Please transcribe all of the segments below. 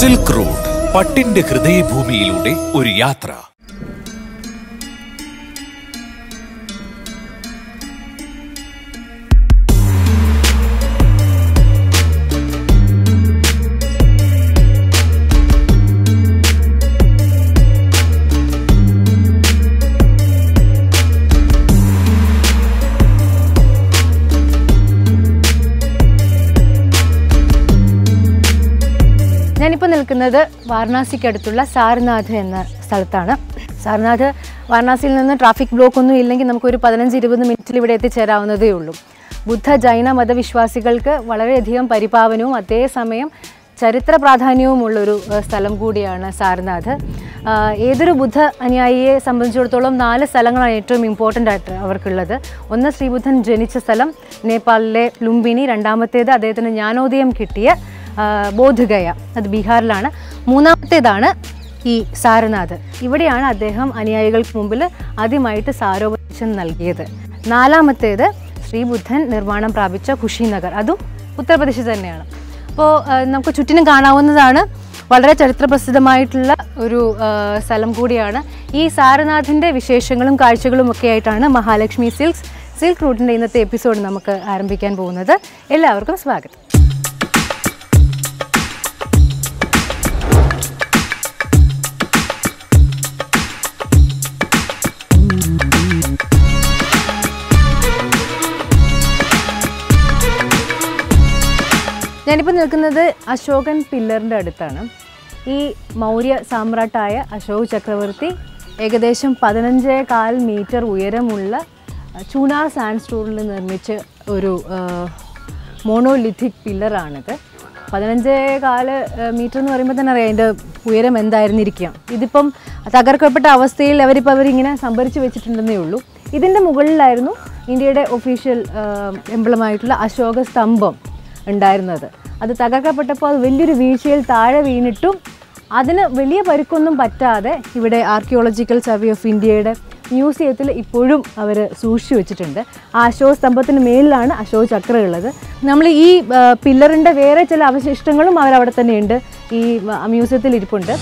Silk road പട്ടിന്റെ ഹൃദയഭൂമിയിലൂടെ ഒരു യാത്ര ഞാനിപ്പോൾ നിൽക്കുന്നത് വാരണാസിക്കടുത്തുള്ള സാരനാഥ് എന്ന സ്ഥലത്താണ് സാരനാഥ് വാരണാസിയിൽ നിന്ന് ട്രാഫിക് ബ്ലോക്ക് ഒന്നും ഇല്ലെങ്കിൽ നമുക്കൊരു പതിനഞ്ച് ഇരുപത് മിനിറ്റിൽ ഇവിടെ എത്തിച്ചേരാവുന്നതേ ഉള്ളൂ ബുദ്ധ ജൈന മതവിശ്വാസികൾക്ക് വളരെയധികം പരിപാവനവും അതേസമയം ചരിത്ര പ്രാധാന്യവുമുള്ളൊരു ഏഹ്, സ്ഥലം കൂടിയാണ് സാരനാഥ് ആഹ്, ഏതൊരു ബുദ്ധ അനുയായിയെ സംബന്ധിച്ചിടത്തോളം നാല് സ്ഥലങ്ങളാണ് ഏറ്റവും ഇമ്പോർട്ടൻ്റ് ആയിട്ട് അവർക്കുള്ളത് ഒന്ന് ശ്രീബുദ്ധൻ ജനിച്ച സ്ഥലം നേപ്പാളിലെ ലുംബിനി രണ്ടാമത്തേത് അദ്ദേഹത്തിന് ജ്ഞാനോദയം കിട്ടിയ ആ, ബോധഗയ അത് ബീഹാറിലാണ് മൂന്നാമത്തേതാണ് ഈ സാരനാഥ് ഇവിടെയാണ് അദ്ദേഹം അനുയായികൾക്ക് മുമ്പിൽ ആദ്യമായിട്ട് സാരോപദേശം നൽകിയത് നാലാമത്തേത് ശ്രീബുദ്ധൻ നിർമ്മാണം പ്രാപിച്ച കുഷിനഗർ അതും ഉത്തർപ്രദേശിൽ തന്നെയാണ് അപ്പോൾ നമുക്ക് ചുറ്റിനും കാണാവുന്നതാണ് വളരെ ചരിത്രപ്രസിദ്ധമായിട്ടുള്ള ഒരു ആ, സ്ഥലം കൂടിയാണ് ഈ സാരനാഥിൻ്റെ വിശേഷങ്ങളും കാഴ്ചകളും ഒക്കെ ആയിട്ടാണ് മഹാലക്ഷ്മി സിൽക്സ് സിൽക്ക് റൂട്ടിൻ്റെ ഇന്നത്തെ എപ്പിസോഡ് നമുക്ക് ആരംഭിക്കാൻ പോകുന്നത് എല്ലാവർക്കും സ്വാഗതം ഞാനിപ്പോൾ നിൽക്കുന്നത് അശോകൻ പില്ലറിൻ്റെ അടുത്താണ് ഈ മൗര്യ സാമ്രാട്ടായ അശോക് ചക്രവർത്തി ഏകദേശം പതിനഞ്ചേ കാൽ മീറ്റർ ഉയരമുള്ള അഹ്, ചൂനാർ സാൻഡ് സ്റ്റോണിൽ നിർമ്മിച്ച ഒരു മോണോലിഥിക് പില്ലറാണിത് പതിനഞ്ചേ കാല് മീറ്റർ എന്ന് പറയുമ്പോൾ തന്നെ അറിയാം അതിൻ്റെ ഉയരം എന്തായിരുന്നിരിക്കാം ഇതിപ്പം തകർക്കപ്പെട്ട അവസ്ഥയിൽ അവരിപ്പോൾ അവരിങ്ങനെ സംഭരിച്ച് വെച്ചിട്ടുണ്ടെന്നേ ഉള്ളൂ ഇതിൻ്റെ മുകളിലായിരുന്നു ഇന്ത്യയുടെ ഒഫീഷ്യൽ എംബ്ലമായിട്ടുള്ള അശോക സ്തംഭം ഉണ്ടായിരുന്നത് അത് തകർക്കപ്പെട്ടപ്പോൾ അത് വലിയൊരു വീഴ്ചയിൽ താഴെ വീണിട്ടും അതിന് വലിയ പരിക്കൊന്നും പറ്റാതെ ഇവിടെ ആർക്കിയോളജിക്കൽ സർവേ ഓഫ് ഇന്ത്യയുടെ മ്യൂസിയത്തിൽ ഇപ്പോഴും അവർ സൂക്ഷിച്ചു വെച്ചിട്ടുണ്ട് ആ അശോക സ്തംഭത്തിന് മേലിലാണ് അശോക ചക്ര ഉള്ളത് നമ്മൾ ഈ പില്ലറിൻ്റെ വേറെ ചില അവശിഷ്ടങ്ങളും അവരവിടെ തന്നെയുണ്ട് ഈ ആ, മ്യൂസിയത്തിൽ ഇരിപ്പുണ്ട്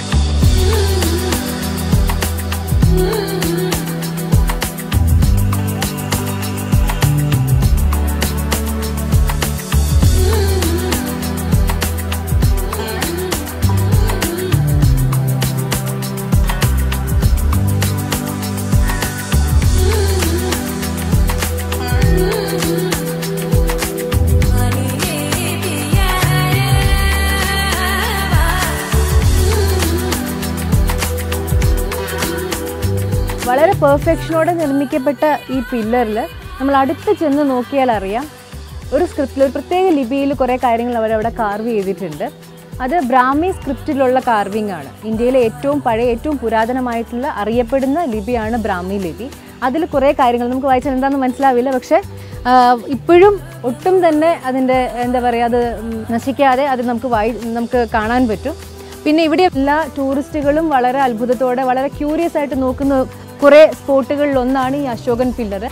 വളരെ പെർഫെക്ഷനോടെ നിർമ്മിക്കപ്പെട്ട ഈ പില്ലറിൽ നമ്മൾ അടുത്ത് ചെന്ന് നോക്കിയാൽ അറിയാം ഒരു സ്ക്രിപ്റ്റിൽ ഒരു പ്രത്യേക ലിപിയിൽ കുറേ കാര്യങ്ങൾ അവരവിടെ കാർവ് ചെയ്തിട്ടുണ്ട് അത് ബ്രാഹ്മി സ്ക്രിപ്റ്റിലുള്ള കാർവിംഗ് ആണ് ഇന്ത്യയിലെ ഏറ്റവും പഴയ ഏറ്റവും പുരാതനമായിട്ടുള്ള അറിയപ്പെടുന്ന ലിപിയാണ് ബ്രാഹ്മി ലിപി അതിൽ കുറേ കാര്യങ്ങൾ നമുക്ക് വായിച്ചാൽ എന്താണെന്ന് മനസ്സിലാവില്ല പക്ഷേ ആ, ഇപ്പോഴും ഒട്ടും തന്നെ അതിൻ്റെ എന്താ പറയുക അത് ഉം, നശിക്കാതെ അത് നമുക്ക് വായി നമുക്ക് കാണാൻ പറ്റും പിന്നെ ഇവിടെ എല്ലാ ടൂറിസ്റ്റുകളും വളരെ അത്ഭുതത്തോടെ വളരെ ക്യൂരിയസ് ആയിട്ട് നോക്കുന്ന കുറേ സ്പോട്ടുകളിൽ ഒന്നാണ് ഈ Ashokan pillar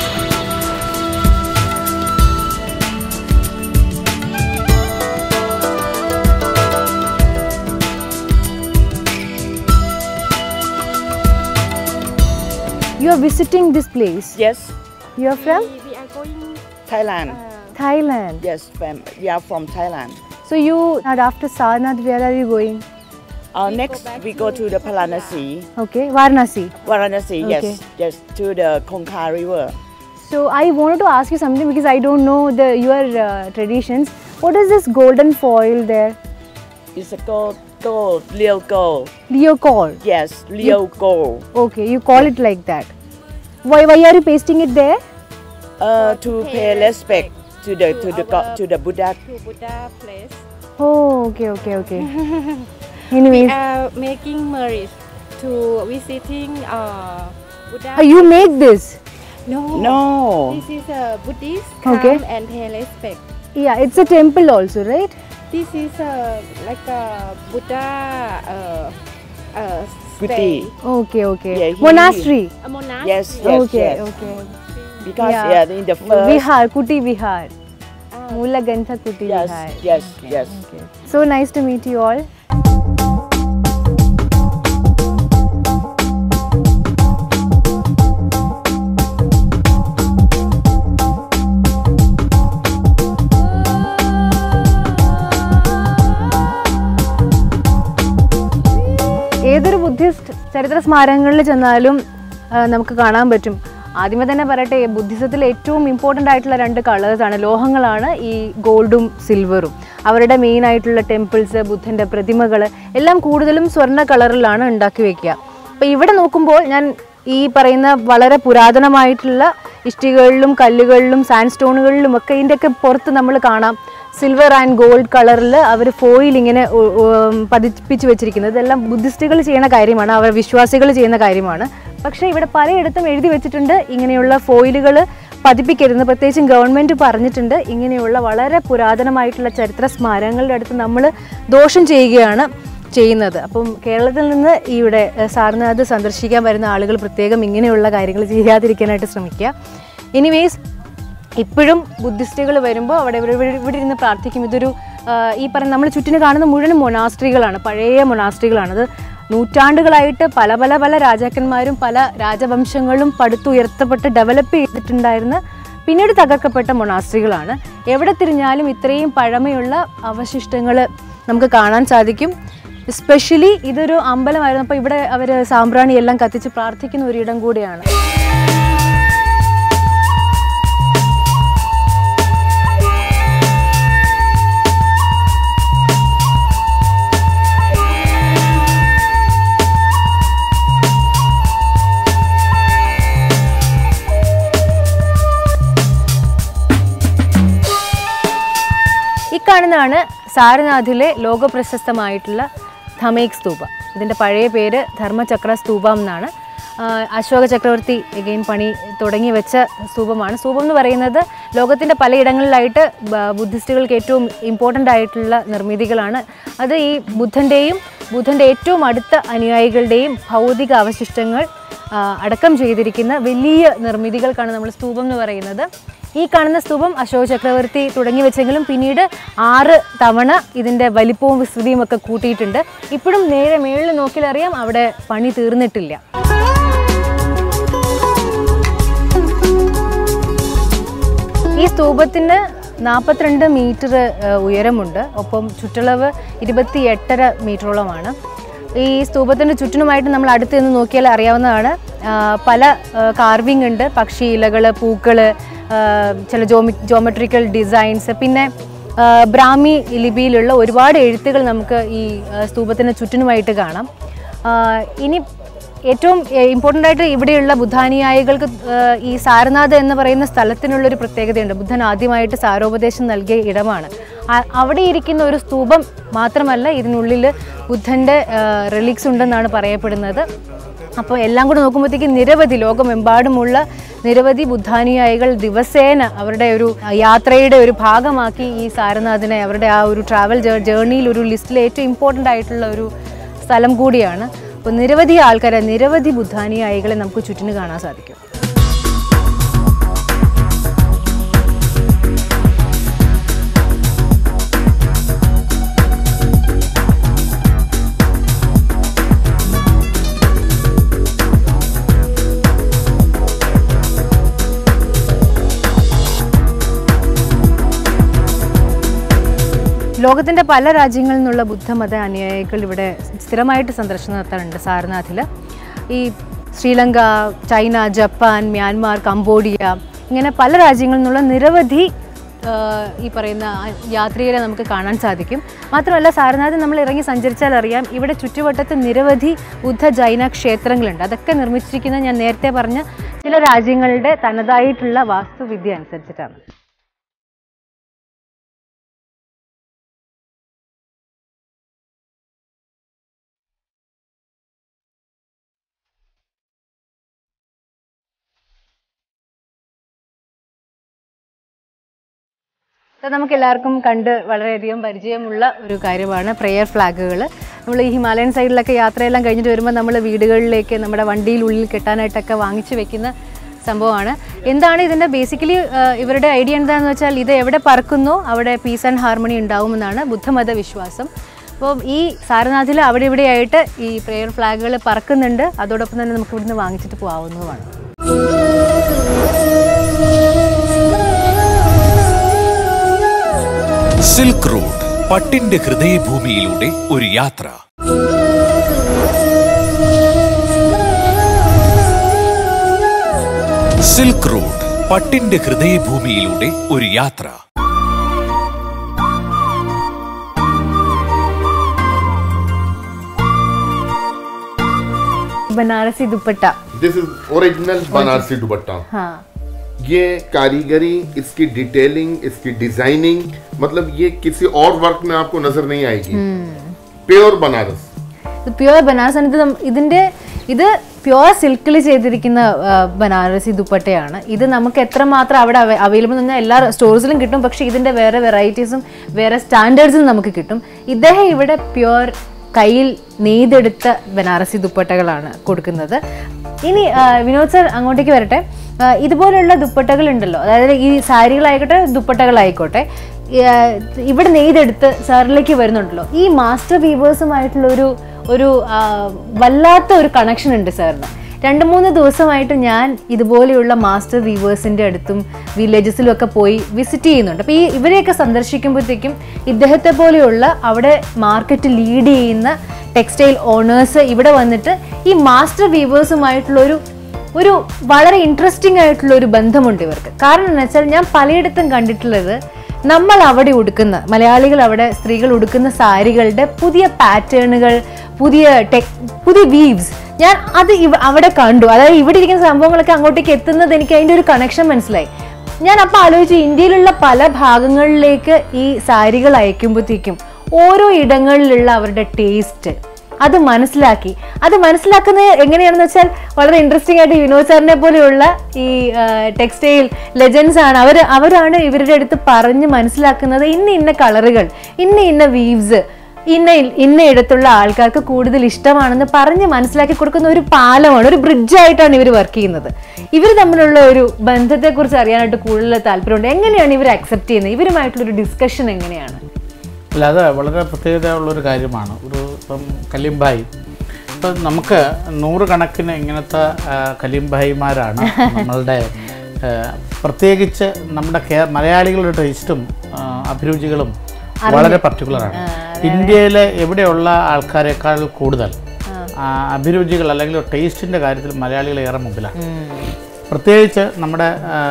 you are visiting this place Yes, you are from Thailand. Thailand. Yes, fam- we are from Thailand. So you after Sarnath, where are you going? Uh, next, we go to the Paranasi, Okay, Varanasi. Varanasi. Okay. Yes, yes, to the Kongkha River. So I wanted to ask you something because I don't know the your uh, traditions. What is this golden foil there? It's a gold, gold, real gold. Leo call. Yes, real gold. Okay, you call it like that. Why why are you pasting it there? Uh, to pay respect to the to the god, to the Buddha. to Buddha place. Oh, okay, okay, okay. Anyways, Uh, making marriage to visiting uh, Buddha. uh, you make this. no. No. This is a Buddhist Okay. come and pay respect. Yeah, it's a temple also, right? This is a like a Buddha uh, uh, Kuti. stay. Okay, okay. Yeah, he- Monastery. A monastery. Yes, yes, okay, yes. okay. Because Yeah. yeah, in the first. Vihar, Kuti Vihar. Ah, Mula Gantha Kuti Yes, Vihar. yes, yes. Okay. So nice to meet you all. ചരിത്ര സ്മാരകങ്ങളിൽ ചെന്നാലും ആ, നമുക്ക് കാണാൻ പറ്റും ആദ്യമേ തന്നെ പറയട്ടെ ബുദ്ധിസത്തിൽ ഏറ്റവും ഇമ്പോർട്ടൻ്റ് ആയിട്ടുള്ള രണ്ട് കളേഴ്സാണ് ലോഹങ്ങളാണ് ഈ ഗോൾഡും സിൽവറും അവരുടെ മെയിൻ ആയിട്ടുള്ള ടെമ്പിൾസ് ബുദ്ധൻ്റെ പ്രതിമകൾ എല്ലാം കൂടുതലും സ്വർണ്ണ കളറിലാണ് ഉണ്ടാക്കി വെക്കുക അപ്പോൾ ഇവിടെ നോക്കുമ്പോൾ ഞാൻ ഈ പറയുന്ന വളരെ പുരാതനമായിട്ടുള്ള ഇഷ്ടികകളിലും കല്ലുകളിലും സാൻഡ് സ്റ്റോണുകളിലും ഒക്കെ ഇതിൻ്റെയൊക്കെ പുറത്ത് നമ്മൾ കാണാം സിൽവർ ആൻഡ് ഗോൾഡ് കളറിൽ അവർ ഫോയിൽ ഇങ്ങനെ ഉ- ഉം പതിപ്പിച്ച് വെച്ചിരിക്കുന്നത് ഇതെല്ലാം ബുദ്ധിസ്റ്റുകൾ ചെയ്യുന്ന കാര്യമാണ് അവർ വിശ്വാസികൾ ചെയ്യുന്ന കാര്യമാണ് പക്ഷേ ഇവിടെ പലയിടത്തും എഴുതി വെച്ചിട്ടുണ്ട് ഇങ്ങനെയുള്ള ഫോയിലുകൾ പതിപ്പിക്കരുത് പ്രത്യേകിച്ചും ഗവൺമെൻറ് പറഞ്ഞിട്ടുണ്ട് ഇങ്ങനെയുള്ള വളരെ പുരാതനമായിട്ടുള്ള ചരിത്ര സ്മാരകങ്ങളുടെ അടുത്ത് നമ്മൾ ദോഷം ചെയ്യുകയാണ് ചെയ്യുന്നത് അപ്പം കേരളത്തിൽ നിന്ന് ഇവിടെ ഏഹ്, സാർനാഥ് സന്ദർശിക്കാൻ വരുന്ന ആളുകൾ പ്രത്യേകം ഇങ്ങനെയുള്ള കാര്യങ്ങൾ ചെയ്യാതിരിക്കാനായിട്ട് ശ്രമിക്കുക എനിവേസ് ഇപ്പോഴും ബുദ്ധിസ്റ്റുകൾ വരുമ്പോൾ അവിടെ ഇവിടെ ഇവിടെ ഇവിടെ ഇരുന്ന് പ്രാർത്ഥിക്കും ഇതൊരു ആ, ഈ പറയുന്ന നമ്മൾ ചുറ്റിന് കാണുന്ന മുഴുവൻ മൊനാസ്ട്രികളാണ് പഴയ മൊനാസ്ട്രികളാണ് അത് നൂറ്റാണ്ടുകളായിട്ട് പല പല പല രാജാക്കന്മാരും പല രാജവംശങ്ങളും പടുത്തുയർത്തപ്പെട്ട് ഡെവലപ്പ് ചെയ്തിട്ടുണ്ടായിരുന്ന പിന്നീട് തകർക്കപ്പെട്ട മൊനാസ്ട്രികളാണ് എവിടെ തിരിഞ്ഞാലും ഇത്രയും പഴമയുള്ള അവശിഷ്ടങ്ങൾ നമുക്ക് കാണാൻ സാധിക്കും എസ്പെഷ്യലി ഇതൊരു അമ്പലമായിരുന്നു അപ്പോൾ ഇവിടെ അവർ സാമ്പ്രാണി എല്ലാം കത്തിച്ച് പ്രാർത്ഥിക്കുന്ന ഒരിടം കൂടിയാണ് ഇക്കാണുന്നതാണ് സാരനാഥിലെ ലോകപ്രശസ്തമായിട്ടുള്ള ധമേക് സ്തൂപ ഇതിൻ്റെ പഴയ പേര് ധർമ്മചക്ര സ്തൂപം എന്നാണ് ആഹ് അശോക ചക്രവർത്തി എഗെയിൻ പണി തുടങ്ങി വെച്ച സ്തൂപമാണ് സ്തൂപം എന്ന് പറയുന്നത് ലോകത്തിൻ്റെ പലയിടങ്ങളിലായിട്ട് ബ- ബുദ്ധിസ്റ്റുകൾക്ക് ഏറ്റവും ഇമ്പോർട്ടൻ്റ് ആയിട്ടുള്ള നിർമ്മിതികളാണ് അത് ഈ ബുദ്ധൻ്റെയും ബുദ്ധൻ്റെ ഏറ്റവും അടുത്ത അനുയായികളുടെയും ഭൗതിക അവശിഷ്ടങ്ങൾ ആ, അടക്കം ചെയ്തിരിക്കുന്ന വലിയ നിർമ്മിതികൾക്കാണ് നമ്മൾ സ്തൂപം എന്ന് പറയുന്നത് ഈ കാണുന്ന സ്തൂപം അശോക ചക്രവർത്തി തുടങ്ങി വെച്ചെങ്കിലും പിന്നീട് ആറ് തവണ ഇതിൻ്റെ വലിപ്പവും വിസ്തൃതിയും ഒക്കെ കൂട്ടിയിട്ടുണ്ട് ഇപ്പോഴും നേരെ മേളിൽ നോക്കിയാലറിയാം അവിടെ പണി തീർന്നിട്ടില്ല ഈ സ്തൂപത്തിന് നാൽപ്പത്തിരണ്ട് മീറ്റർ ഉയരമുണ്ട് ഒപ്പം ചുറ്റളവ് ഇരുപത്തി എട്ടര മീറ്ററോളമാണ് ഈ സ്തൂപത്തിൻ്റെ ചുറ്റിനുമായിട്ട് നമ്മൾ അടുത്ത് നിന്ന് നോക്കിയാൽ അറിയാവുന്നതാണ് ആ, പല കാർവിംഗ് ഉണ്ട് പക്ഷി ഇലകൾ പൂക്കൾ ചില ജോമി ജോമെട്രിക്കൽ ഡിസൈൻസ് പിന്നെ ആ, ബ്രാഹ്മി ലിപിയിലുള്ള ഒരുപാട് എഴുത്തുകൾ നമുക്ക് ഈ ആ, സ്തൂപത്തിന് ചുറ്റിനുമായിട്ട് കാണാം ആ, ഇനി ഏറ്റവും ഇമ്പോർട്ടൻ്റ് ആയിട്ട് ഇവിടെയുള്ള ബുദ്ധാനുയായികൾക്ക് ഏഹ്, ഈ സാരനാഥ് എന്ന് പറയുന്ന സ്ഥലത്തിനുള്ളൊരു പ്രത്യേകതയുണ്ട് ബുദ്ധൻ ആദ്യമായിട്ട് സാരോപദേശം നൽകിയ ഇടമാണ് ആ- അവിടെ ഇരിക്കുന്ന ഒരു സ്തൂപം മാത്രമല്ല ഇതിനുള്ളിൽ ബുദ്ധൻ്റെ റിലിക്സ് ഉണ്ടെന്നാണ് പറയപ്പെടുന്നത് അപ്പോൾ എല്ലാം കൂടെ നോക്കുമ്പോഴത്തേക്ക് നിരവധി ലോകമെമ്പാടുമുള്ള നിരവധി ബുദ്ധാനുയായികൾ ദിവസേന അവരുടെ ഒരു യാത്രയുടെ ഒരു ഭാഗമാക്കി ഈ സാരനാഥിനെ അവരുടെ ആ ഒരു ട്രാവൽ ജേർണിയിൽ ഒരു ലിസ്റ്റിൽ ഏറ്റവും ഇമ്പോർട്ടൻ്റ് ആയിട്ടുള്ള ഒരു സ്ഥലം കൂടിയാണ് അപ്പോൾ നിരവധി ആൾക്കാരെ നിരവധി ബുദ്ധാനുയായികളെ നമുക്ക് ചുറ്റിന് കാണാൻ സാധിക്കും ലോകത്തിൻ്റെ പല രാജ്യങ്ങളിൽ നിന്നുള്ള ബുദ്ധമത അനുയായികൾ ഇവിടെ സ്ഥിരമായിട്ട് സന്ദർശനം നടത്താറുണ്ട് സാരനാഥിൽ ഈ Sri Lanka China Japan Myanmar Cambodia ഇങ്ങനെ പല രാജ്യങ്ങളിൽ നിന്നുള്ള നിരവധി ആ, ഈ പറയുന്ന യാത്രികരെ നമുക്ക് കാണാൻ സാധിക്കും മാത്രമല്ല സാരനാഥ് നമ്മൾ ഇറങ്ങി സഞ്ചരിച്ചാൽ അറിയാം ഇവിടെ ചുറ്റുവട്ടത്ത് നിരവധി ബുദ്ധ ജൈന ക്ഷേത്രങ്ങളുണ്ട് അതൊക്കെ നിർമ്മിച്ചിരിക്കുന്നത് ഞാൻ നേരത്തെ പറഞ്ഞ ചില രാജ്യങ്ങളുടെ തനതായിട്ടുള്ള വാസ്തുവിദ്യ അനുസരിച്ചിട്ടാണ് ഇത് നമുക്ക് എല്ലാവർക്കും കണ്ട് വളരെയധികം പരിചയമുള്ള ഒരു കാര്യമാണ് പ്രെയർ ഫ്ലാഗുകൾ നമ്മൾ ഈ ഹിമാലയൻ സൈഡിലൊക്കെ യാത്രയെല്ലാം കഴിഞ്ഞിട്ട് വരുമ്പോൾ നമ്മൾ വീടുകളിലേക്ക് നമ്മുടെ വണ്ടിയിലുള്ളിൽ കെട്ടാനായിട്ടൊക്കെ വാങ്ങിച്ചു വെക്കുന്ന സംഭവമാണ് എന്താണ് ഇതിൻ്റെ ബേസിക്കലി ഇവരുടെ ഐഡിയ എന്താണെന്ന് വെച്ചാൽ ഇത് എവിടെ പറക്കുന്നോ അവിടെ പീസ് ആൻഡ് ഹാർമണി ഉണ്ടാവുമെന്നാണ് ബുദ്ധമത വിശ്വാസം അപ്പോൾ ഈ സാരനാഥിൽ അവിടെ ഇവിടെയായിട്ട് ഈ പ്രെയർ ഫ്ലാഗുകൾ പറക്കുന്നുണ്ട് അതോടൊപ്പം തന്നെ നമുക്ക് ഇവിടുന്ന് വാങ്ങിച്ചിട്ട് പോകാവുന്നതുമാണ് സിൽക്ക് റോഡ് പട്ടിന്റെ ഹൃദയഭൂമിയിലൂടെ ഒരു യാത്ര സിൽക്ക് റോഡ് പട്ടിന്റെ ഹൃദയഭൂമിയിലൂടെ ഒരു യാത്ര Banarasi dupatta this is original Banarasi dupatta हाँ ये कारीगरी इसकी डिटेलिंग इसकी डिजाइनिंग मतलब ये किसी और वर्क में आपको नजर नहीं आएगी प्योर बनारस ഇത് പ്യുവർ ബനാറസ് ആണ് ഇത് നം- ഇതിന്റെ ഇത് പ്യുവർ സിൽക്കിൽ ചെയ്തിരിക്കുന്ന ആ, ബനാറസി ദുപ്പട്ടയാണ് ഇത് നമുക്ക് എത്രമാത്രം അവിടെ അവൈലബിൾ എന്ന് പറഞ്ഞാൽ എല്ലാ സ്റ്റോഴ്സിലും കിട്ടും പക്ഷെ ഇതിന്റെ വേറെ വെറൈറ്റീസും വേറെ സ്റ്റാൻഡേർഡ്സും നമുക്ക് കിട്ടും ഇദ്ദേഹം ഇവിടെ പ്യുവർ കയ്യിൽ നെയ്തെടുത്ത ബനാറസി ദുപ്പട്ടകളാണ് കൊടുക്കുന്നത് ഇനി ആ, വിനോദ് സർ അങ്ങോട്ടേക്ക് വരട്ടെ ആ, ഇതുപോലെയുള്ള ദുപ്പട്ടകൾ ഉണ്ടല്ലോ അതായത് ഈ സാരികളായിക്കോട്ടെ ദുപ്പട്ടകളായിക്കോട്ടെ ഈ, ആ, ഇവിടെ നെയ്തെടുത്ത് സാറിലേക്ക് വരുന്നുണ്ടല്ലോ ഈ മാസ്റ്റർ വീവേഴ്സുമായിട്ടുള്ള ഒരു ഒരു ആ, വല്ലാത്ത ഒരു കണക്ഷൻ ഉണ്ട് സാറിന് രണ്ട് മൂന്ന് ദിവസമായിട്ട് ഞാൻ ഇതുപോലെയുള്ള മാസ്റ്റർ വീവേഴ്സിൻ്റെ അടുത്തും വില്ലേജസിലും ഒക്കെ പോയി വിസിറ്റ് ചെയ്യുന്നുണ്ട് അപ്പോൾ ഈ ഇവരെയൊക്കെ സന്ദർശിക്കുമ്പോഴത്തേക്കും ഇദ്ദേഹത്തെ പോലെയുള്ള അവിടെ മാർക്കറ്റ് ലീഡ് ചെയ്യുന്ന ടെക്സ്റ്റൈൽ ഓണേഴ്സ് ഇവിടെ വന്നിട്ട് ഈ മാസ്റ്റർ വീവേഴ്സുമായിട്ടുള്ള ഒരു ഒരു വളരെ ഇൻട്രസ്റ്റിംഗ് ആയിട്ടുള്ള ഒരു ബന്ധമുണ്ട് ഇവർക്ക് കാരണം എന്ന് വെച്ചാൽ ഞാൻ പലയിടത്തും കണ്ടിട്ടുള്ളത് നമ്മൾ അവിടെ ഉടുക്കുന്ന മലയാളികൾ അവിടെ സ്ത്രീകൾ ഉടുക്കുന്ന സാരികളുടെ പുതിയ പാറ്റേണുകൾ പുതിയ ടെക് പുതിയ വീവ്സ് ഞാൻ അത് ഇവ- അവിടെ കണ്ടു അതായത് ഇവിടെ ഇരിക്കുന്ന സംഭവങ്ങളൊക്കെ അങ്ങോട്ടേക്ക് എത്തുന്നത് എനിക്ക് അതിൻ്റെ ഒരു കണക്ഷൻ മനസ്സിലായി ഞാൻ അപ്പോൾ ആലോചിച്ചു ഇന്ത്യയിലുള്ള പല ഭാഗങ്ങളിലേക്ക് ഈ സാരികൾ അയക്കുമ്പോഴത്തേക്കും ഓരോ ഇടങ്ങളിലുള്ള അവരുടെ ടേസ്റ്റ് അത് മനസ്സിലാക്കി അത് മനസ്സിലാക്കുന്നത് എങ്ങനെയാണെന്ന് വെച്ചാൽ വളരെ ഇൻട്രസ്റ്റിംഗ് ആയിട്ട് വിനോദ് സാറിനെ പോലെയുള്ള ഈ ടെക്സ്റ്റൈൽ ലെജൻസ് ആണ് അവർ അവരാണ് ഇവരുടെ അടുത്ത് പറഞ്ഞ് മനസ്സിലാക്കുന്നത് ഇന്ന ഇന്ന കളറുകൾ ഇന്ന ഇന്ന വീവ്സ് ഇന്ന ഇന്ന ഇടത്തുള്ള ആൾക്കാർക്ക് കൂടുതൽ ഇഷ്ടമാണെന്ന് പറഞ്ഞ് മനസ്സിലാക്കി കൊടുക്കുന്ന ഒരു പാലമാണ് ഒരു ബ്രിഡ്ജായിട്ടാണ് ഇവർ വർക്ക് ചെയ്യുന്നത് ഇവർ തമ്മിലുള്ള ഒരു ബന്ധത്തെക്കുറിച്ച് അറിയാനായിട്ട് കൂടുതൽ താല്പര്യമുണ്ട് എങ്ങനെയാണ് ഇവർ അക്സെപ്റ്റ് ചെയ്യുന്നത് ഇവരുമായിട്ടുള്ള ഒരു ഡിസ്കഷൻ എങ്ങനെയാണ് അല്ല അത് വളരെ പ്രത്യേകതയുള്ളൊരു കാര്യമാണ് ഒരു ഇപ്പം കലിംബായി ഇപ്പം നമുക്ക് നൂറുകണക്കിന് ഇങ്ങനത്തെ ആ, കലിംബായിമാരാണ് നമ്മളുടെ ആ, പ്രത്യേകിച്ച് നമ്മുടെ കേ മലയാളികളുടെ ടേസ്റ്റും ആ, അഭിരുചികളും വളരെ പർട്ടിക്കുലറാണ് ഇന്ത്യയിലെ എവിടെയുള്ള ആൾക്കാരെക്കാൾ കൂടുതൽ ആ, അഭിരുചികൾ അല്ലെങ്കിൽ ടേസ്റ്റിൻ്റെ കാര്യത്തിൽ മലയാളികൾ ഏറെ മുമ്പിലാണ് പ്രത്യേകിച്ച് നമ്മുടെ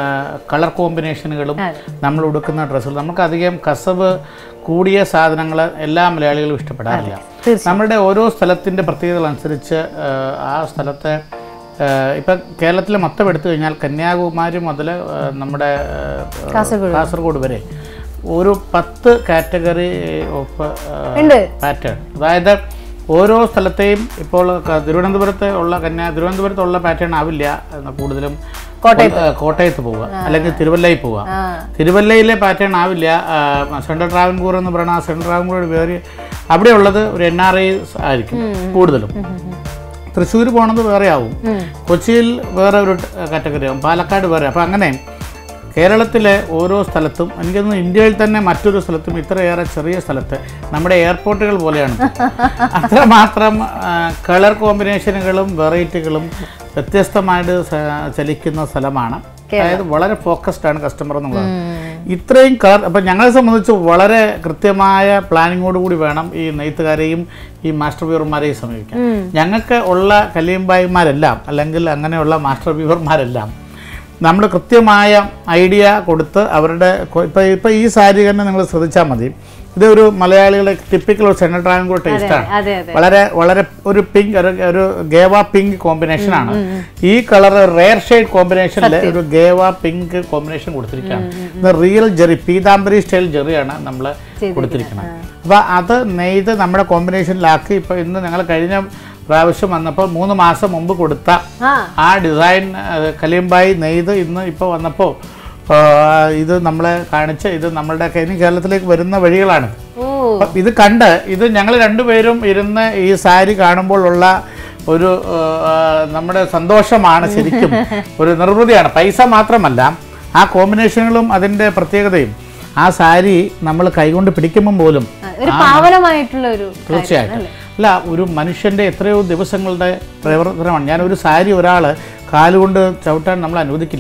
കളർ കോമ്പിനേഷനുകളും നമ്മൾ ഉടുക്കുന്ന ഡ്രസ്സുകൾ നമുക്ക് അധികം കസവ് കൂടിയ സാധനങ്ങൾ എല്ലാ മലയാളികളും ഇഷ്ടപ്പെടാറില്ല നമ്മുടെ ഓരോ സ്ഥലത്തിൻ്റെ പ്രത്യേകതകൾ അനുസരിച്ച് ആ, ആ സ്ഥലത്തെ ആ, ഇപ്പം കേരളത്തിൽ മൊത്തം എടുത്തു കഴിഞ്ഞാൽ കന്യാകുമാരി മുതൽ ആ, നമ്മുടെ ആ, കാസർഗോഡ് വരെ ഒരു പത്ത് കാറ്റഗറി ഓഫ് ഉണ്ട്. പാറ്റേൺ അതായത് ഓരോ സ്ഥലത്തെയും ഇപ്പോൾ ക- തിരുവനന്തപുരത്ത് ഉള്ള കന്യാ തിരുവനന്തപുരത്തുള്ള പാറ്റേൺ ആവില്ല എന്ന് കൂടുതലും കോട്ടയത്ത് കോട്ടയത്ത് പോവുക അല്ലെങ്കിൽ തിരുവല്ലയിൽ പോവുക തിരുവല്ലയിലെ പാറ്റേൺ ആവില്ല ആ, സെൻട്രൽ ട്രാവൻകൂർ എന്ന് പറയുന്ന ആ സെൻട്രൽ ട്രാവൻകൂർ വേറെ അവിടെയുള്ളത് ഒരു എൻ ആർ ഐ ആയിരിക്കും കൂടുതലും തൃശ്ശൂർ പോണത് വേറെ ആവും കൊച്ചിയിൽ വേറെ ഒരു കാറ്റഗറി ആവും പാലക്കാട് വേറെ അപ്പം അങ്ങനെ കേരളത്തിലെ ഓരോ സ്ഥലത്തും എനിക്ക് തോന്നുന്നു ഇന്ത്യയിൽ തന്നെ മറ്റൊരു സ്ഥലത്തും ഇത്രയേറെ ചെറിയ സ്ഥലത്ത് നമ്മുടെ എയർപോർട്ടുകൾ പോലെയാണ് അത്രമാത്രം കളർ കോമ്പിനേഷനുകളും വെറൈറ്റികളും വ്യത്യസ്തമായിട്ട് സ- ചലിക്കുന്ന സ്ഥലമാണ് അതായത് വളരെ ഫോക്കസ്ഡ് ആണ് കസ്റ്റമർ എന്നുള്ളത് ഇത്രയും കളർ അപ്പം ഞങ്ങളെ സംബന്ധിച്ച് വളരെ കൃത്യമായ പ്ലാനിങ്ങോട് കൂടി വേണം ഈ നെയ്ത്തുകാരെയും ഈ മാസ്റ്റർ വ്യൂവർമാരെയും സമീപിക്കാൻ ഞങ്ങൾക്ക് ഉള്ള കല്ലിയമ്പായിമാരെല്ലാം അല്ലെങ്കിൽ അങ്ങനെയുള്ള മാസ്റ്റർ വ്യൂവർമാരെല്ലാം നമ്മൾ കൃത്യമായ ഐഡിയ കൊടുത്ത് അവരുടെ ഇപ്പോൾ ഇപ്പോൾ ഈ സാരി തന്നെ നിങ്ങൾ ശ്രദ്ധിച്ചാൽ മതി ഇത് ഒരു മലയാളികളുടെ ടിപ്പിക്കൽ ഒരു സെൻട്രൽ ട്രാവൻകൂർ ടേസ്റ്റാണ് അതെ അതെ വളരെ വളരെ ഒരു പിങ്ക് ഒരു ഒരു ഗേവ പിങ്ക് കോമ്പിനേഷൻ ആണ് ഈ കളർ റെയർ ഷെയ്ഡ് കോമ്പിനേഷനിൽ ഒരു ഗേവ പിങ്ക് കോമ്പിനേഷൻ കൊടുത്തിരിക്കുകയാണ് ഇത് റിയൽ ജെറി പീതാംബരി സ്റ്റൈൽ ജെറിയാണ് നമ്മൾ കൊടുത്തിരിക്കുന്നത് അപ്പോൾ അത് നെയ്ത് നമ്മുടെ കോമ്പിനേഷനിലാക്കി ഇപ്പോൾ ഇന്ന് ഞങ്ങൾ കഴിഞ്ഞ പ്രാവശ്യം വന്നപ്പോൾ മൂന്ന് മാസം മുമ്പ് കൊടുത്ത ആ ആ ഡിസൈൻ അത് കലിയമ്പായി നെയ്ത് ഇന്ന് ഇപ്പോൾ വന്നപ്പോൾ ആ, ഇത് നമ്മളെ കാണിച്ച് ഇത് നമ്മളുടെ ഇനി കേരളത്തിലേക്ക് വരുന്ന വഴികളാണ് ഓ അപ്പം ഇത് കണ്ട് ഇത് ഞങ്ങൾ രണ്ടുപേരും ഇരുന്ന് ഈ സാരി കാണുമ്പോഴുള്ള ഒരു ആ, നമ്മുടെ സന്തോഷമാണ് ശരിക്കും ഒരു നിർവൃതിയാണ് പൈസ മാത്രമല്ല ആ കോമ്പിനേഷനുകളും അതിൻ്റെ പ്രത്യേകതയും ആ സാരി നമ്മൾ കൈകൊണ്ട് പിടിക്കുമ്പം പോലും ഒരു പാവനമായിട്ടുള്ള ഒരു തീർച്ചയായിട്ടും അല്ല ഒരു മനുഷ്യൻ്റെ എത്രയോ ദിവസങ്ങളുടെ പ്രവർത്തനമാണ് ഞാൻ ഒരു സാരി ഒരാൾ കാലുകൊണ്ട് ചവിട്ടാൻ നമ്മൾ അനുവദിക്കില്ല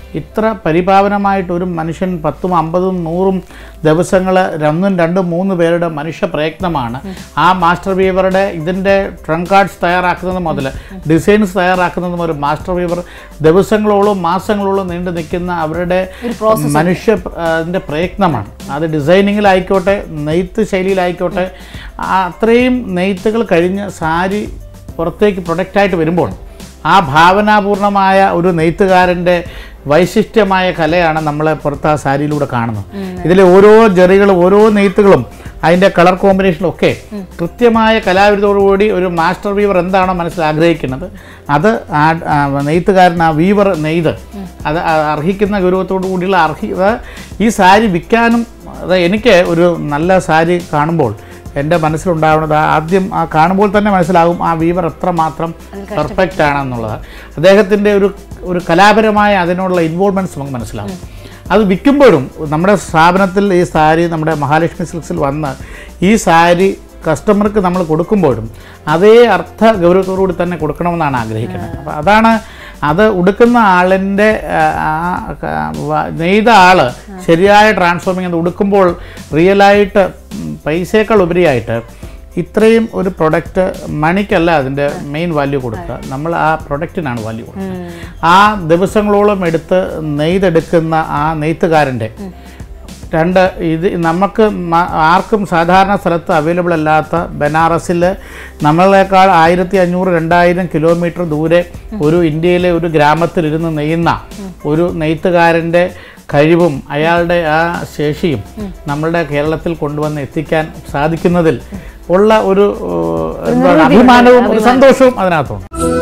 ഇത്ര പരിപാവനമായിട്ട് ഒരു മനുഷ്യൻ പത്തും അമ്പതും നൂറും ദിവസങ്ങൾ രണ്ടും രണ്ടും മൂന്ന് പേരുടെ മനുഷ്യ പ്രയത്നമാണ് ആ മാസ്റ്റർ വീവറുടെ ഇതിൻ്റെ ട്രങ്ക് കാർഡ്സ് തയ്യാറാക്കുന്നത് മുതൽ ഡിസൈൻസ് തയ്യാറാക്കുന്നത് മുതൽ മാസ്റ്റർ വീവർ ദിവസങ്ങളോളം മാസങ്ങളോളം നീണ്ടു നിൽക്കുന്ന അവരുടെ മനുഷ്യ ആ, അതിൻ്റെ പ്രയത്നമാണ് അത് ഡിസൈനിങ്ങിലായിക്കോട്ടെ നെയ്ത്ത് ശൈലിയിലായിക്കോട്ടെ ആ അത്രയും നെയ്ത്തുകൾ കഴിഞ്ഞ് സാരി പുറത്തേക്ക് പ്രൊഡക്റ്റായിട്ട് വരുമ്പോൾ ആ ഭാവനാപൂർണമായ ഒരു നെയ്ത്തുകാരൻ്റെ വൈശിഷ്ട്യമായ കലയാണ് നമ്മളെ പുറത്ത് ആ സാരിയിലൂടെ കാണുന്നത് ഇതിലെ ഓരോ ജറികളും ഓരോ നെയ്ത്തുകളും അതിൻ്റെ കളർ കോമ്പിനേഷനും ഒക്കെ കൃത്യമായ കലാവിരുദ്ധോടുകൂടി ഒരു മാസ്റ്റർ വീവർ എന്താണോ മനസ്സിൽ ആഗ്രഹിക്കുന്നത് അത് ആ ആ നെയ്ത്തുകാരൻ ആ വീവർ നെയ്ത് അത് ആ അർഹിക്കുന്ന ഗൗരവത്തോടു കൂടിയുള്ള അർഹി അത് ഈ സാരി വിൽക്കാനും അത് എനിക്ക് ഒരു നല്ല സാരി കാണുമ്പോൾ എൻ്റെ മനസ്സിലുണ്ടാവുന്നത് ആ ആദ്യം ആ കാണുമ്പോൾ തന്നെ മനസ്സിലാകും ആ വീവർ എത്രമാത്രം പെർഫെക്റ്റ് ആണെന്നുള്ളത് അദ്ദേഹത്തിൻ്റെ ഒരു ഒരു കലാപരമായ അതിനുള്ള ഇൻവോൾവ്മെൻറ്റ്സ് നമുക്ക് മനസ്സിലാകും അത് വിൽക്കുമ്പോഴും നമ്മുടെ സ്ഥാപനത്തിൽ ഈ സാരി നമ്മുടെ മഹാലക്ഷ്മി സിൽക്സിൽ വന്ന് ഈ സാരി കസ്റ്റമർക്ക് നമ്മൾ കൊടുക്കുമ്പോഴും അതേ അർത്ഥ ഗൗരവത്തോടുകൂടി തന്നെ കൊടുക്കണമെന്നാണ് ആഗ്രഹിക്കുന്നത് അപ്പോൾ അതാണ് അത് ഉടുക്കുന്ന ആളിൻ്റെ ആ, ആ, ക- വ- നെയ്ത ആള് ശരിയായ ട്രാൻസ്ഫോമിങ് അത് ഉടുക്കുമ്പോൾ റിയലായിട്ട് ഉം, പൈസയേക്കാൾ ഉപരിയായിട്ട് ഇത്രയും ഒരു പ്രൊഡക്റ്റ് മണിക്കല്ല അതിൻ്റെ മെയിൻ വാല്യൂ കൊടുക്കുക നമ്മൾ ആ പ്രൊഡക്റ്റിനാണ് വാല്യൂ കൊടുക്കുക ആ ദിവസങ്ങളോളം എടുത്ത് നെയ്തെടുക്കുന്ന ആ നെയ്ത്തുകാരൻ്റെ രണ്ട് ഇത് നമുക്ക് മ- ആർക്കും സാധാരണ സ്ഥലത്ത് അവൈലബിൾ അല്ലാത്ത ബനാറസിൽ നമ്മളെക്കാൾ ആയിരത്തി അഞ്ഞൂറ് രണ്ടായിരം കിലോമീറ്റർ ദൂരെ ഒരു ഇന്ത്യയിലെ ഒരു ഗ്രാമത്തിലിരുന്ന് നെയ്യുന്ന ഒരു നെയ്ത്തുകാരൻ്റെ കഴിവും അയാളുടെ ആ ശേഷിയും നമ്മളുടെ കേരളത്തിൽ കൊണ്ടുവന്ന് എത്തിക്കാൻ സാധിക്കുന്നതിൽ ഉള്ള ഒരു ഏഹ്, എന്താണ് അഭിമാനവും ഒരു സന്തോഷവും അതിനകത്തുണ്ട്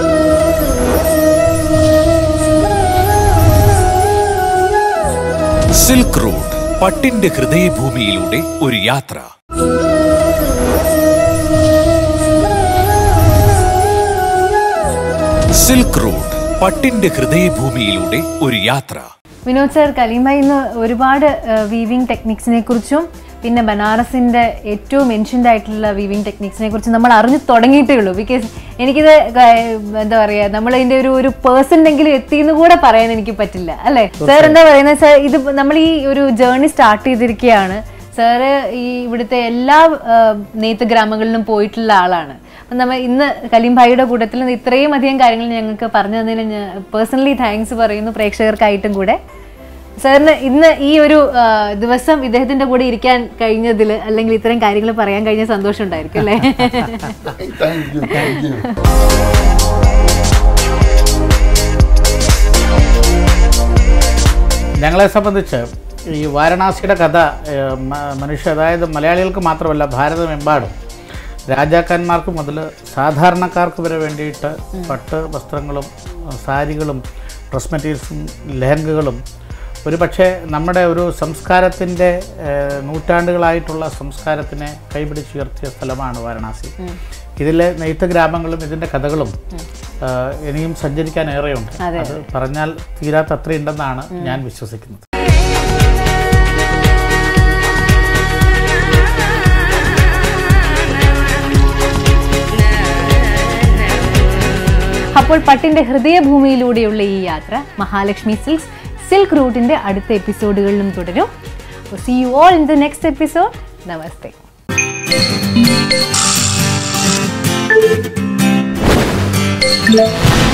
സിൽക്ക് റൂട്ട് പട്ടിന്റെ ഹൃദയഭൂമിയിലൂടെ ഒരു യാത്ര സിൽക്ക് റൂട്ട് പട്ടിന്റെ ഹൃദയഭൂമിയിലൂടെ ഒരു യാത്ര വിനോദ് സർ കലീമ ഇന്ന് ഒരുപാട് വീവിംഗ് ടെക്നിക്സിനെ കുറിച്ചും പിന്നെ ബനാറസിന്റെ ഏറ്റവും എൻഷ്യൻ്റ് ആയിട്ടുള്ള വീവിംഗ് ടെക്നിക്സിനെ കുറിച്ച് നമ്മൾ അറിഞ്ഞു തുടങ്ങിയിട്ടേ ഉള്ളൂ ബിക്കോസ് എനിക്കിത് ക- എന്താ പറയുക നമ്മൾ ഇതിന്റെ ഒരു ഒരു പേഴ്സണെങ്കിലും എത്തിയെന്ന് കൂടെ പറയാൻ എനിക്ക് പറ്റില്ല അല്ലേ സാർ എന്താ പറയുന്നത് സാർ ഇത് നമ്മൾ ഈ ഒരു ജേർണി സ്റ്റാർട്ട് ചെയ്തിരിക്കുകയാണ് സാറ് ഈ ഇവിടുത്തെ എല്ലാ ആ, നെയ്ത്ത് ഗ്രാമങ്ങളിലും പോയിട്ടുള്ള ആളാണ് അപ്പം നമ്മൾ ഇന്ന് കലീം ഭായിയുടെ കൂട്ടത്തിൽ ഇത്രയും അധികം കാര്യങ്ങൾ ഞങ്ങൾക്ക് പറഞ്ഞു തന്നതിന് ഞാൻ പേഴ്സണലി താങ്ക്സ് പറയുന്നു പ്രേക്ഷകർക്കായിട്ടും കൂടെ സാറിന് ഇന്ന് ഈ ഒരു ആ, ദിവസം ഇദ്ദേഹത്തിന്റെ കൂടെ ഇരിക്കാൻ കഴിഞ്ഞതിൽ അല്ലെങ്കിൽ ഇത്രയും കാര്യങ്ങൾ പറയാൻ കഴിഞ്ഞ സന്തോഷം ഉണ്ടായിരിക്കും അല്ലേ താങ്ക് യു താങ്ക് യു ഞങ്ങളെ സംബന്ധിച്ച് ഈ വാരണാസിയുടെ കഥ ഏഹ്, മ- മനുഷ്യ അതായത് മലയാളികൾക്ക് മാത്രമല്ല ഭാരതമെമ്പാടും രാജാക്കന്മാർക്ക് മുതൽ സാധാരണക്കാർക്ക് വരെ വേണ്ടിയിട്ട് പട്ട് വസ്ത്രങ്ങളും സാരികളും ഡ്രസ് മെറ്റീരിയൽസും ലഹങ്കകളും ഒരു പക്ഷേ നമ്മുടെ ഒരു സംസ്കാരത്തിൻ്റെ ഏഹ്, നൂറ്റാണ്ടുകളായിട്ടുള്ള സംസ്കാരത്തിനെ കൈപിടിച്ചുയർത്തിയ സ്ഥലമാണ് വാരണാസി ഇതിലെ നെയ്ത്ത് ഗ്രാമങ്ങളും ഇതിൻ്റെ കഥകളും ഏഹ്, ഇനിയും സഞ്ചരിക്കാൻ ഏറെയുണ്ട് അത് പറഞ്ഞാൽ തീരാത്ത അത്രയുണ്ടെന്നാണ് ഞാൻ വിശ്വസിക്കുന്നത് അപ്പോൾ പട്ടിന്റെ ഹൃദയഭൂമിയിലൂടെയുള്ള ഈ യാത്ര മഹാലക്ഷ്മി സിൽക്സ് സിൽക്ക് റൂട്ടിന്റെ അടുത്ത എപ്പിസോഡുകളിലും തുടരും see you all in the next episode namaste Thank